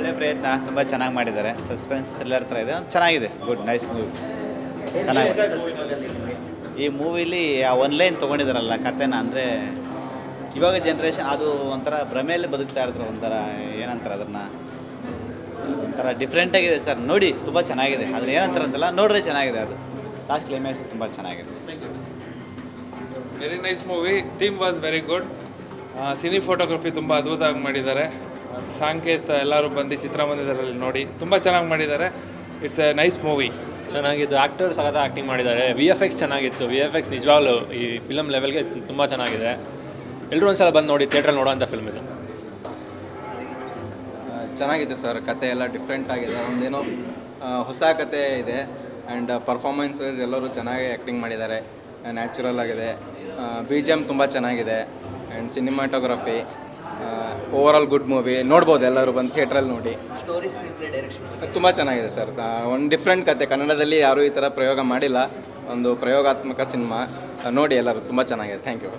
ಒಳ್ಳೆ ಪ್ರಯತ್ನ ತುಂಬ ಚೆನ್ನಾಗಿ ಮಾಡಿದ್ದಾರೆ ಸಸ್ಪೆನ್ಸ್ ಥ್ರಿಲ್ಲರ್ ಥರ ಇದೆ ಚೆನ್ನಾಗಿದೆ ಗುಡ್ ನೈಸ್ ಮೂವಿ ಚೆನ್ನಾಗಿದೆ ಈ ಮೂವಿಲಿ ಆ ಒನ್ ಲೈನ್ ತೊಗೊಂಡಿದ್ದಾರಲ್ಲ ಕತೆನ ಅಂದರೆ ಇವಾಗ ಜನ್ರೇಷನ್ ಅದು ಒಂಥರ ಭ್ರಮೆಯಲ್ಲಿ ಬದುಕ್ತಾ ಇರ್ತಾರೆ ಒಂಥರ ಏನಂತಾರೆ ಅದನ್ನು ಒಂಥರ ಡಿಫ್ರೆಂಟ್ ಆಗಿದೆ ಸರ್ ನೋಡಿ ತುಂಬ ಚೆನ್ನಾಗಿದೆ ಅದನ್ನ ಏನಂತಾರೆ ಅಂತಲ್ಲ ನೋಡ್ರೆ ಚೆನ್ನಾಗಿದೆ ಅದು ಲಾಸ್ಟ್ ಕ್ಲೈಮ್ಯಾಕ್ಸ್ ತುಂಬ ಚೆನ್ನಾಗಿದೆ very nice movie theme was very good cine photography ತುಂಬ ಅದ್ಭುತವಾಗಿ ಮಾಡಿದ್ದಾರೆ ಸಾಂಕೇತ ಎಲ್ಲರೂ ಬಂದು ಚಿತ್ರಮಂದಿರದಲ್ಲಿ ನೋಡಿ ತುಂಬ ಚೆನ್ನಾಗಿ ಮಾಡಿದ್ದಾರೆ ಇಟ್ಸ್ ಎ ನೈಸ್ ಮೂವಿ ಚೆನ್ನಾಗಿತ್ತು ಆ್ಯಕ್ಟರ್ ಸಖತ್ ಆ್ಯಕ್ಟಿಂಗ್ ಮಾಡಿದ್ದಾರೆ ವಿ ಎಫ್ ಎಕ್ಸ್ ಚೆನ್ನಾಗಿತ್ತು ವಿ ಎಫ್ ಎಕ್ಸ್ ನಿಜವಾಗ್ಲೂ ಈ ಫಿಲಮ್ ಲೆವೆಲ್ಗೆ ತುಂಬ ಚೆನ್ನಾಗಿದೆ ಎಲ್ಲರೂ ಒಂದ್ಸಲ ಬಂದು ನೋಡಿ ಥಿಯೇಟ್ರಲ್ಲಿ ನೋಡೋಂಥ ಫಿಲ್ಮ್ ಇದು ಚೆನ್ನಾಗಿದೆ ಸರ್ ಕತೆ ಎಲ್ಲ ಡಿಫ್ರೆಂಟ್ ಆಗಿದೆ ಒಂದೇನೋ ಆ, ಹೊಸ ಕತೆ ಇದೆ ಆ್ಯಂಡ್ ಪರ್ಫಾರ್ಮೆನ್ಸಸ್ ಎಲ್ಲರೂ ಚೆನ್ನಾಗಿ ಆ್ಯಕ್ಟಿಂಗ್ ಮಾಡಿದ್ದಾರೆ ನ್ಯಾಚುರಲ್ ಆಗಿದೆ ಬಿ ಜಿ ಎಮ್ ತುಂಬ ಚೆನ್ನಾಗಿದೆ and cinematography over all good movie ನೋಡ್ಬೋದು ಎಲ್ಲರೂ ಬಂದು ಥಿಯೇಟ್ರಲ್ಲಿ ನೋಡಿ ತುಂಬ ಚೆನ್ನಾಗಿದೆ ಸರ್ ಒಂದು ಡಿಫ್ರೆಂಟ್ ಕತೆ ಕನ್ನಡದಲ್ಲಿ ಯಾರೂ ಈ ಥರ ಪ್ರಯೋಗ ಮಾಡಿಲ್ಲ ಒಂದು ಪ್ರಯೋಗಾತ್ಮಕ ಸಿನಿಮಾ ನೋಡಿ ಎಲ್ಲರೂ ತುಂಬ ಚೆನ್ನಾಗಿದೆ ಥ್ಯಾಂಕ್ ಯು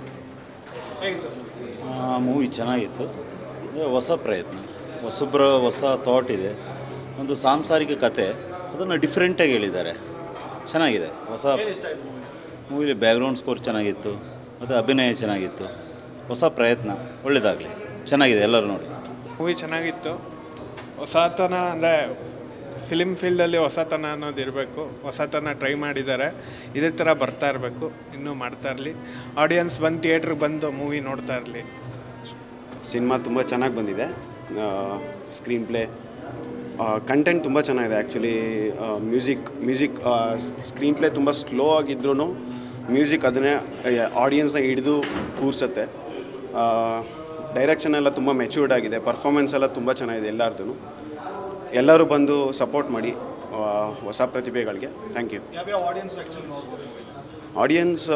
ಮೂವಿ ಚೆನ್ನಾಗಿತ್ತು ಇದು ಹೊಸ ಪ್ರಯತ್ನ ಹೊಸಬ್ರ ಹೊಸ ಥಾಟ್ ಇದೆ ಒಂದು ಸಾಂಸಾರಿಕ ಕತೆ ಅದನ್ನು ಡಿಫ್ರೆಂಟಾಗಿ ಹೇಳಿದ್ದಾರೆ ಚೆನ್ನಾಗಿದೆ ಹೊಸ ಮೂವಿಲಿ ಬ್ಯಾಕ್ಗ್ರೌಂಡ್ ಸ್ಕೋರ್ ಚೆನ್ನಾಗಿತ್ತು ಮತ್ತು ಅಭಿನಯ ಚೆನ್ನಾಗಿತ್ತು ಹೊಸ ಪ್ರಯತ್ನ ಒಳ್ಳೆಯದಾಗಲಿ ಚೆನ್ನಾಗಿದೆ ಎಲ್ಲರೂ ನೋಡಿ ಮೂವಿ ಚೆನ್ನಾಗಿತ್ತು ಹೊಸತನ ಅಂದರೆ ಫಿಲಿಮ್ ಫೀಲ್ಡಲ್ಲಿ ಹೊಸತನ ಅನ್ನೋದು ಇರಬೇಕು ಹೊಸತನ ಟ್ರೈ ಮಾಡಿದ್ದಾರೆ ಇದೇ ಥರ ಬರ್ತಾ ಇರಬೇಕು ಇನ್ನೂ ಮಾಡ್ತಾ ಇರಲಿ ಆಡಿಯನ್ಸ್ ಬಂದು ಥಿಯೇಟ್ರಿಗೆ ಬಂದು ಮೂವಿ ನೋಡ್ತಾ ಇರಲಿ ಸಿನಿಮಾ ತುಂಬ ಚೆನ್ನಾಗಿ ಬಂದಿದೆ ಸ್ಕ್ರೀನ್ ಪ್ಲೇ ಕಂಟೆಂಟ್ ತುಂಬ ಚೆನ್ನಾಗಿದೆ actually music music screen play ತುಂಬ ಸ್ಲೋ ಆಗಿದ್ರೂ ಮ್ಯೂಸಿಕ್ ಅದನ್ನೇ ಆಡಿಯನ್ಸ್ನ ಹಿಡಿದು ಕೂರ್ಸತ್ತೆ ಡೈರೆಕ್ಷನ್ ಎಲ್ಲ ತುಂಬ ಮೆಚ್ಯೂರ್ಡ್ ಆಗಿದೆ ಪರ್ಫಾರ್ಮೆನ್ಸ್ ಎಲ್ಲ ತುಂಬ ಚೆನ್ನಾಗಿದೆ ಎಲ್ಲರದ್ದು ಎಲ್ಲರೂ ಬಂದು ಸಪೋರ್ಟ್ ಮಾಡಿ ಆ, ಹೊಸ ಪ್ರತಿಭೆಗಳಿಗೆ ಥ್ಯಾಂಕ್ ಯು ಆಡಿಯನ್ಸ್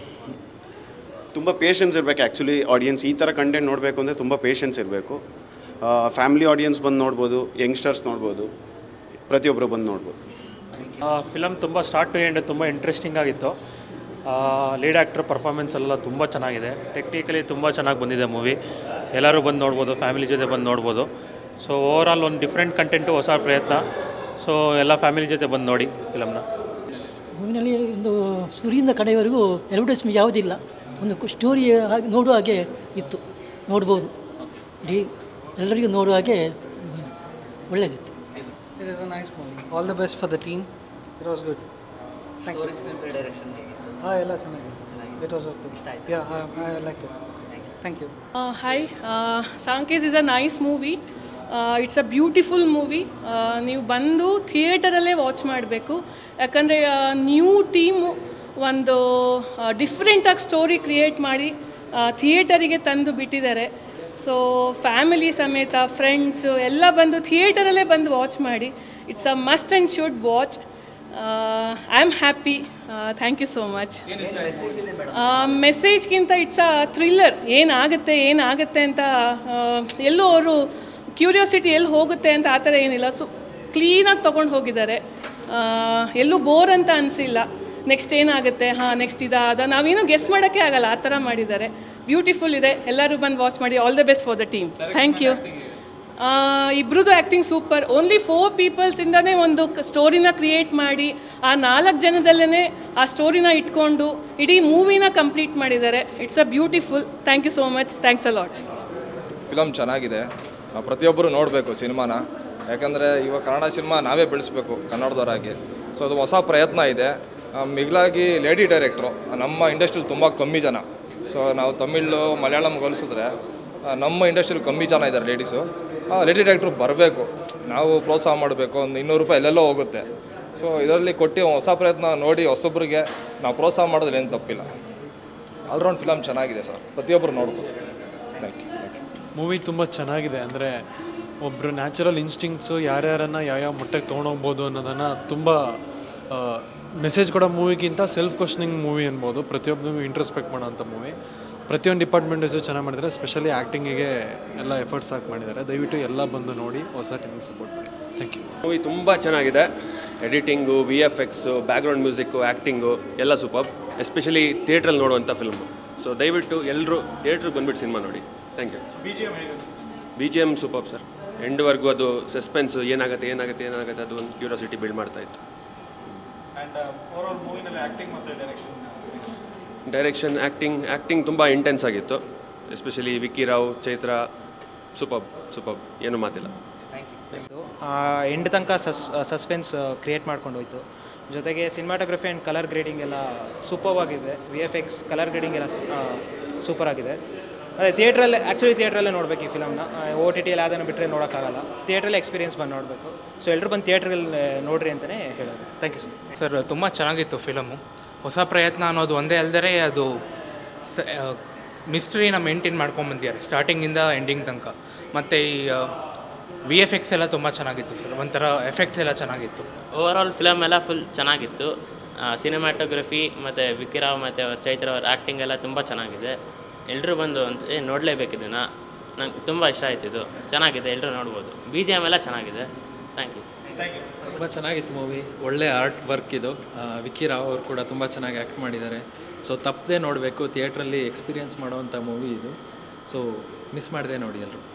ತುಂಬ ಪೇಷನ್ಸ್ ಇರಬೇಕು ಆ್ಯಕ್ಚುಲಿ ಆಡಿಯನ್ಸ್ ಈ ಥರ ಕಂಟೆಂಟ್ ನೋಡಬೇಕು ಅಂದರೆ ತುಂಬ ಪೇಷನ್ಸ್ ಇರಬೇಕು ಫ್ಯಾಮಿಲಿ ಆಡಿಯನ್ಸ್ ಬಂದು ನೋಡ್ಬೋದು ಯಂಗ್ಸ್ಟರ್ಸ್ ನೋಡ್ಬೋದು ಪ್ರತಿಯೊಬ್ಬರು ಬಂದು ನೋಡ್ಬೋದು ಫಿಲಮ್ ತುಂಬ ಸ್ಟಾರ್ಟ್ ಟು ಎಂಡ್ ತುಂಬ ಇಂಟ್ರೆಸ್ಟಿಂಗ್ ಆಗಿತ್ತು ಲೀಡ್ ಆ್ಯಕ್ಟರ್ ಪರ್ಫಾರ್ಮೆನ್ಸ್ ಎಲ್ಲ ತುಂಬ ಚೆನ್ನಾಗಿದೆ ಟೆಕ್ನಿಕಲಿ ತುಂಬ ಚೆನ್ನಾಗಿ ಬಂದಿದೆ ಮೂವಿ ಎಲ್ಲರೂ ಬಂದು ನೋಡ್ಬೋದು ಫ್ಯಾಮಿಲಿ ಜೊತೆ ಬಂದು ನೋಡ್ಬೋದು ಸೊ ಓವರ್ ಆಲ್ ಒಂದು ಡಿಫ್ರೆಂಟ್ ಕಂಟೆಂಟು ಹೊಸ ಪ್ರಯತ್ನ ಸೊ ಎಲ್ಲ ಫ್ಯಾಮಿಲಿ ಜೊತೆ ಬಂದು ನೋಡಿ ಫಿಲಮ್ನ ಮೂವಿನಲ್ಲಿ ಒಂದು ಶುರುವಿಂದ ಕಡೆಯವರೆಗೂ ಅಡ್ವರ್ಟೈಸ್ಮೆಂಟ್ ಯಾವುದಿಲ್ಲ ಒಂದು ಸ್ಟೋರಿ ಹಾಗೆ ನೋಡುವ ಹಾಗೆ ಇತ್ತು ನೋಡ್ಬೋದು ಇಡೀ ಎಲ್ಲರಿಗೂ ನೋಡುವ ಹಾಗೆ ಒಳ್ಳೆಯದಿತ್ತು It is a nice movie. All the best for the team. It was good. Thank you. Ah, ಎಲ್ಲ ಚೆನ್ನಾಗಿತ್ತು. It was okay. Yeah, I, I liked it. Thank you. Uh, hi, uh, Sankes is a nice movie. It's a beautiful movie ನೀವು ಬಂದು ಥಿಯೇಟರಲ್ಲೇ watch ಮಾಡಬೇಕು ಯಾಕಂದರೆ new team ಒಂದು ಡಿಫ್ರೆಂಟಾಗಿ story create ಮಾಡಿ ಥಿಯೇಟರಿಗೆ ತಂದು ಬಿಟ್ಟಿದ್ದಾರೆ ಸೊ ಫ್ಯಾಮಿಲಿ ಸಮೇತ ಫ್ರೆಂಡ್ಸು ಎಲ್ಲ ಬಂದು ಥಿಯೇಟರಲ್ಲೇ ಬಂದು ವಾಚ್ ಮಾಡಿ it's a must and should watch I am happy thank you so much ಮೆಸೇಜ್ಗಿಂತ ಇಟ್ಸ್ ಅ ಥ್ರಿಲ್ಲರ್ ಏನಾಗುತ್ತೆ ಏನಾಗುತ್ತೆ ಅಂತ ಆ, ಎಲ್ಲೂ ಅವರು ಕ್ಯೂರಿಯಾಸಿಟಿ ಎಲ್ಲಿ ಹೋಗುತ್ತೆ ಅಂತ ಆ ಥರ ಏನಿಲ್ಲ ಸೊ ಕ್ಲೀನಾಗಿ ತೊಗೊಂಡು ಹೋಗಿದ್ದಾರೆ ಆ, ಎಲ್ಲೂ ಬೋರ್ ಅಂತ ಅನಿಸಿಲ್ಲ ನೆಕ್ಸ್ಟ್ ಏನಾಗುತ್ತೆ ಹಾಂ ನೆಕ್ಸ್ಟ್ ಇದಾ ಅದ ನಾವೇನು ಗೆಸ್ ಮಾಡೋಕ್ಕೆ ಆಗಲ್ಲ ಆ ಥರ ಮಾಡಿದ್ದಾರೆ ಬ್ಯೂಟಿಫುಲ್ ಇದೆ ಎಲ್ಲರೂ ಬಂದು ವಾಚ್ ಮಾಡಿ all the best for the team thank you ಇಬ್ರದ್ದು ಆ್ಯಕ್ಟಿಂಗ್ ಸೂಪರ್ ಓನ್ಲಿ ಫೋರ್ ಪೀಪಲ್ಸಿಂದನೇ ಒಂದು ಸ್ಟೋರಿನ ಕ್ರಿಯೇಟ್ ಮಾಡಿ ಆ ನಾಲ್ಕು ಜನದಲ್ಲೇ ಆ ಸ್ಟೋರಿನ ಇಟ್ಕೊಂಡು ಇಡೀ ಮೂವಿನ ಕಂಪ್ಲೀಟ್ ಮಾಡಿದ್ದಾರೆ it's a beautiful thank you so much thanks a lot film ಚೆನ್ನಾಗಿದೆ ನಾವು ಪ್ರತಿಯೊಬ್ಬರು ನೋಡಬೇಕು ಸಿನಿಮಾನ ಯಾಕಂದರೆ ಇವಾಗ ಕನ್ನಡ ಸಿನಿಮಾ ನಾವೇ ಬೆಳೆಸ್ಬೇಕು ಕನ್ನಡದವರಾಗಿ ಸೊ ಅದು ಹೊಸ ಪ್ರಯತ್ನ ಇದೆ ಆ, ಮಿಗಿಲಾಗಿ ಲೇಡಿ ಡೈರೆಕ್ಟ್ರು ನಮ್ಮ ಇಂಡಸ್ಟ್ರಿಲಿ ತುಂಬ ಕಮ್ಮಿ ಜನ ಸೊ ನಾವು ತಮಿಳು ಮಲಯಾಳಂ ಹೋಲಿಸಿದ್ರೆ ಆ, ನಮ್ಮ ಇಂಡಸ್ಟ್ರಿಲಿ ಕಮ್ಮಿ ಜನ ಇದ್ದಾರೆ ಲೇಡೀಸು ಲೇಡಿ ಡೈರೆಕ್ಟ್ರು ಬರಬೇಕು ನಾವು ಪ್ರೋತ್ಸಾಹ ಮಾಡಬೇಕು ಒಂದು ಇನ್ನೂರು ರೂಪಾಯಿ ಎಲ್ಲೆಲ್ಲೋ ಹೋಗುತ್ತೆ ಸೊ ಇದರಲ್ಲಿ ಕೊಟ್ಟು ಹೊಸ ಪ್ರಯತ್ನ ನೋಡಿ ಹೊಸೊಬ್ಬರಿಗೆ ನಾವು ಪ್ರೋತ್ಸಾಹ ಮಾಡೋದ್ರಲ್ಲಿ ಏನು ತಪ್ಪಿಲ್ಲ ಆಲ್ರೌಂಡ್ ಫಿಲಮ್ ಚೆನ್ನಾಗಿದೆ ಸರ್ ಪ್ರತಿಯೊಬ್ಬರು ನೋಡ್ಬೋದು thank you thank you movie ತುಂಬ ಚೆನ್ನಾಗಿದೆ ಅಂದರೆ ಒಬ್ಬರು ನ್ಯಾಚುರಲ್ ಇನ್ಸ್ಟಿಂಕ್ಟ್ಸು ಯಾರ್ಯಾರನ್ನು ಯಾವ್ಯಾವ ಮಟ್ಟಕ್ಕೆ ತೊಗೊಂಡೋಗ್ಬೋದು ಅನ್ನೋದನ್ನು ತುಂಬ ಮೆಸೇಜ್ ಕೊಡೋ ಮೂವಿಗಿಂತ ಸೆಲ್ಫ್ ಕ್ವಶನಿಂಗ್ ಮೂವಿ ಅನ್ಬೋದು ಪ್ರತಿಯೊಬ್ಬರಿಗೂ ಇಂಟ್ರೆಸ್ಪೆಕ್ಟ್ ಮಾಡೋಂಥ ಮೂವಿ ಪ್ರತಿಯೊಂದು ಡಿಪಾರ್ಟ್ಮೆಂಟಸು ಚೆನ್ನಾಗಿ ಮಾಡಿದ್ದಾರೆ ಸ್ಪೆಷಲಿ ಆ್ಯಕ್ಟಿಂಗಿಗೆ ಎಲ್ಲ ಎಫರ್ಟ್ಸ್ ಹಾಕಿ ಮಾಡಿದ್ದಾರೆ ದಯವಿಟ್ಟು ಎಲ್ಲ ಬಂದು ನೋಡಿ ಹೊಸ ಟೀಮಿಗೆ ಸಪೋರ್ಟ್ ಮಾಡಿ ಥ್ಯಾಂಕ್ ಯು ಮೂವಿ ತುಂಬ ಚೆನ್ನಾಗಿದೆ editing V F X background music acting ಎಲ್ಲ ಸೂಪರ್ ಎಸ್ಪೆಷಲಿ ಥಿಯೇಟ್ರಲ್ಲಿ ನೋಡುವಂಥ ಫಿಲ್ಮು ಸೊ ದಯವಿಟ್ಟು ಎಲ್ಲರೂ ಥಿಯೇಟ್ರಿಗೆ ಬಂದುಬಿಟ್ಟು ಸಿನಿಮಾ ನೋಡಿ thank you B G M super sir ಎಂಡ್ವರೆಗೂ ಅದು ಸಸ್ಪೆನ್ಸು ಏನಾಗುತ್ತೆ ಏನಾಗುತ್ತೆ ಏನಾಗುತ್ತೆ ಅದು ಒಂದು ಕ್ಯೂರಿಯಾಸಿಟಿ ಬಿಲ್ಡ್ ಮಾಡ್ತಾ ಇತ್ತು ಆ್ಯಂಡ್ ಓವರಾಲ್ ಮೂವಿನಲ್ಲಿ ಆ್ಯಕ್ಟಿಂಗ್ ಮತ್ತು ಡೈರೆಕ್ಷನ್ ಡೈರೆಕ್ಷನ್ ಆ್ಯಕ್ಟಿಂಗ್ ಆ್ಯಕ್ಟಿಂಗ್ ತುಂಬ ಇಂಟೆನ್ಸ್ ಆಗಿತ್ತು especially Vicky Rao Chaitra superb superb ಏನೂ ಮಾತಿಲ್ಲ ಎಂಡ್ ತನಕ ಸಸ್ ಸಸ್ಪೆನ್ಸ್ ಕ್ರಿಯೇಟ್ ಮಾಡ್ಕೊಂಡು ಹೋಯ್ತು ಜೊತೆಗೆ ಸಿನಿಮಾಟೋಗ್ರಫಿ ಆ್ಯಂಡ್ ಕಲರ್ ಗ್ರೇಡಿಂಗ್ ಎಲ್ಲ ಸೂಪರ್ ಆಗಿದೆ V F X colour grading ಎಲ್ಲ ಸೂಪರ್ ಆಗಿದೆ ಅದೇ ಥಿಯೇಟ್ರಲ್ಲೇ ಆ್ಯಕ್ಚುಲಿ ಥಿಯೇಟ್ರಲ್ಲೇ ನೋಡಬೇಕು ಈ ಫಿಲಮ್ನ ಓ ಟಿ ಟಿಯಲ್ಲಿ ಅದನ್ನು ಬಿಟ್ಟರೆ ನೋಡೋಕ್ಕಾಗಲ್ಲ ಥಿಯೇಟ್ರಲ್ಲೇ ಎಕ್ಸ್ಪೀರಿಯನ್ಸ್ ಬಂದು ನೋಡಬೇಕು ಸೊ ಎಲ್ಲರೂ ಬಂದು ಥಿಯೇಟ್ರಲ್ಲಿ ನೋಡ್ರಿ ಅಂತಲೇ ಹೇಳೋದು ಥ್ಯಾಂಕ್ ಯು ಸರ್ ಸರ್ ತುಂಬ ಚೆನ್ನಾಗಿತ್ತು ಫಿಲಮು ಹೊಸ ಪ್ರಯತ್ನ ಅನ್ನೋದು ಒಂದೇ ಅಲ್ಲದೆ ಅದು ಮಿಸ್ಟ್ರಿನ ಮೇಂಟೈನ್ ಮಾಡ್ಕೊಂಬಂದಿದ್ದಾರೆ ಸ್ಟಾರ್ಟಿಂಗಿಂದ ಎಂಡಿಂಗ್ ತನಕ ಮತ್ತು ಈ ವಿ ಎಫ್ ಎಕ್ಸ್ ಎಲ್ಲ ತುಂಬ ಚೆನ್ನಾಗಿತ್ತು ಸರ್ ಒಂಥರ ಎಫೆಕ್ಟ್ಸ್ ಎಲ್ಲ ಚೆನ್ನಾಗಿತ್ತು ಓವರಾಲ್ ಫಿಲಮ್ ಎಲ್ಲ ಫುಲ್ ಚೆನ್ನಾಗಿತ್ತು ಸಿನಿಮಾಟೋಗ್ರಫಿ ಮತ್ತು ವಿಕಿರಾವ್ ಮತ್ತು ಅವ್ರ ಚೈತ್ರ ಅವ್ರ ಆ್ಯಕ್ಟಿಂಗ್ ಎಲ್ಲ ತುಂಬ ಚೆನ್ನಾಗಿದೆ ಎಲ್ಲರೂ ಬಂದು ಒಂದು ನೋಡಲೇಬೇಕು ಇದನ್ನು ನಂಗೆ ತುಂಬ ಇಷ್ಟ ಆಯ್ತು ಇದು ಚೆನ್ನಾಗಿದೆ ಎಲ್ಲರೂ ನೋಡ್ಬೋದು ಬಿ ಜಿ ಎಮ್ ಎಲ್ಲ ಚೆನ್ನಾಗಿದೆ ಥ್ಯಾಂಕ್ ಯು ತುಂಬ ಚೆನ್ನಾಗಿತ್ತು ಮೂವಿ ಒಳ್ಳೆ ಆರ್ಟ್ ವರ್ಕ್ ಇದು ಆ, ವಿಕ್ಕಿ ರಾವ್ ಅವರು ಕೂಡ ತುಂಬ ಚೆನ್ನಾಗಿ ಆ್ಯಕ್ಟ್ ಮಾಡಿದ್ದಾರೆ ಸೊ ತಪ್ಪದೆ ನೋಡಬೇಕು ಥಿಯೇಟ್ರಲ್ಲಿ ಎಕ್ಸ್ಪೀರಿಯನ್ಸ್ ಮಾಡುವಂಥ ಮೂವಿ ಇದು ಸೊ ಮಿಸ್ ಮಾಡದೆ ನೋಡಿ ಎಲ್ಲರೂ